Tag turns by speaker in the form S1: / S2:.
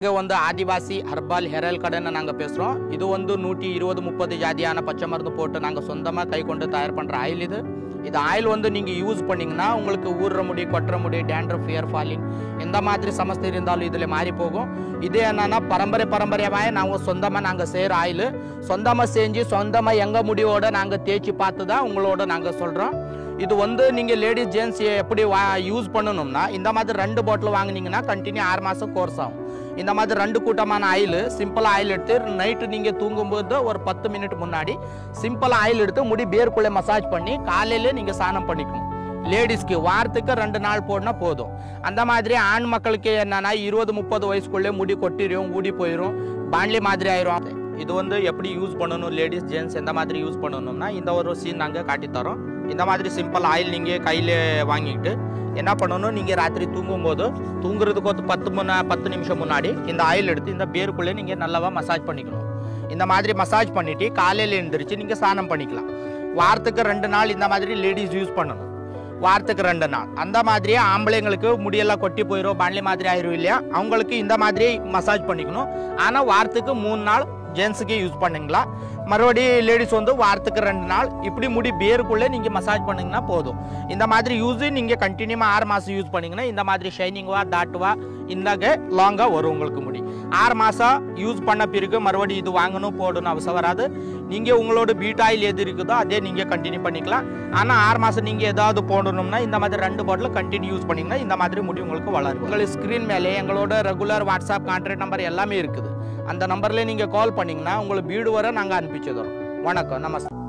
S1: இங்கே வந்து ஆதிவாசி ஹர்பால் ஹெரல் கடைன்னு நாங்கள் பேசுகிறோம் இது வந்து நூற்றி இருபது முப்பது ஜாதியான பச்சை மருந்து போட்டு நாங்கள் சொந்தமாக கை கொண்டு தயார் பண்ணுற ஆயில் இது இது ஆயில் வந்து நீங்கள் யூஸ் பண்ணீங்கன்னா உங்களுக்கு ஊறுற முடி கொட்டுற முடி டேண்ட்ரஃப் ஹியர் ஃபாலிங் எந்த மாதிரி சமஸ்தை இருந்தாலும் இதில் மாறி போகும் இது என்னன்னா பரம்பரை பரம்பரையாக நாங்கள் சொந்தமாக நாங்கள் செய்கிற ஆயில் சொந்தமாக செஞ்சு சொந்தமாக எங்கள் முடியோட நாங்கள் தேய்ச்சி பார்த்து தான் உங்களோட நாங்கள் சொல்கிறோம் இது வந்து நீங்கள் லேடிஸ் ஜென்ஸ் எப்படி வா யூஸ் பண்ணணும்னா இந்த மாதிரி ரெண்டு பாட்டில் வாங்குனீங்கன்னா கண்டினியூ ஆறு மாதம் கோர்ஸ் ஆகும் இந்த மாதிரி ரெண்டு கூட்டமான ஆயில் சிம்பிளாக ஆயில் எடுத்து நைட்டு நீங்கள் தூங்கும்போது ஒரு பத்து மினிட் முன்னாடி சிம்பிளாக ஆயில் எடுத்து முடி பேருக்குள்ளே மசாஜ் பண்ணி காலையில நீங்கள் ஸ்நானம் பண்ணிக்கணும் லேடிஸ்க்கு வாரத்துக்கு ரெண்டு நாள் போடனா போதும் அந்த மாதிரி ஆண் மக்களுக்கு என்னன்னா இருபது முப்பது வயசுக்குள்ளே முடி கொட்டிடும் ஊடி போயிடும் பாண்ட்லி மாதிரி ஆயிரும் இது வந்து எப்படி யூஸ் பண்ணணும் லேடிஸ் ஜென்ஸ் எந்த மாதிரி யூஸ் பண்ணணும்னா இந்த ஒரு சீன் நாங்கள் காட்டித்தரோம் இந்த மாதிரி சிம்பிள் ஆயில் நீங்கள் கையில் வாங்கிக்கிட்டு என்ன பண்ணணும் நீங்கள் ராத்திரி தூங்கும்போது தூங்குறதுக்கு ஒரு பத்து முன்னா பத்து நிமிஷம் முன்னாடி இந்த ஆயில் எடுத்து இந்த பேருக்குள்ளே நீங்கள் நல்லாவா மசாஜ் பண்ணிக்கணும் இந்த மாதிரி மசாஜ் பண்ணிவிட்டு காலையில் எழுந்திரிச்சு நீங்கள் ஸ்நானம் பண்ணிக்கலாம் வாரத்துக்கு ரெண்டு நாள் இந்த மாதிரி லேடிஸ் யூஸ் பண்ணணும் வாரத்துக்கு ரெண்டு நாள் அந்த மாதிரியே ஆம்பளைங்களுக்கு முடியெல்லாம் கொட்டி போயிடும் பாண்ட்லி மாதிரி ஆயிரும் இல்லையா அவங்களுக்கு இந்த மாதிரி மசாஜ் பண்ணிக்கணும் ஆனால் வாரத்துக்கு மூணு நாள் ஜென்ஸுக்கு யூஸ் பண்ணுங்களா மறுபடி லேடிஸ் வந்து வாரத்துக்கு ரெண்டு நாள் இப்படி முடி பேருக்குள்ளே நீங்கள் மசாஜ் பண்ணிங்கன்னா போதும் இந்த மாதிரி யூஸ் நீங்கள் கண்டினியூமாக ஆறு மாதம் யூஸ் பண்ணிங்கன்னா இந்த மாதிரி ஷைனிங்வா தாட்டுவா இந்தாக லாங்காக வரும் உங்களுக்கு முடி ஆறு மாதம் யூஸ் பண்ண பிறகு மறுபடியும் இது வாங்கணும் போடணும் அவசியம் வராது நீங்கள் உங்களோட பீட் ஆயில் எது இருக்குதோ அதே நீங்கள் கண்டினியூ பண்ணிக்கலாம் ஆனால் ஆறு மாதம் நீங்கள் ஏதாவது போடணும்னா இந்த மாதிரி ரெண்டு பாட்டில் கண்டினியூ யூஸ் பண்ணிங்கன்னா இந்த மாதிரி முடி உங்களுக்கு வளரும் உங்களுக்கு ஸ்க்ரீன் மேலே எங்களோட ரெகுலர் வாட்ஸ்அப் கான்டாக்ட் நம்பர் எல்லாமே இருக்குது அந்த நம்பர்லேயே நீங்கள் கால் பண்ணிங்கன்னா உங்களுக்கு வீடு வர நாங்கள் அனுப்பிச்சு தரோம் வணக்கம் நமஸ்தே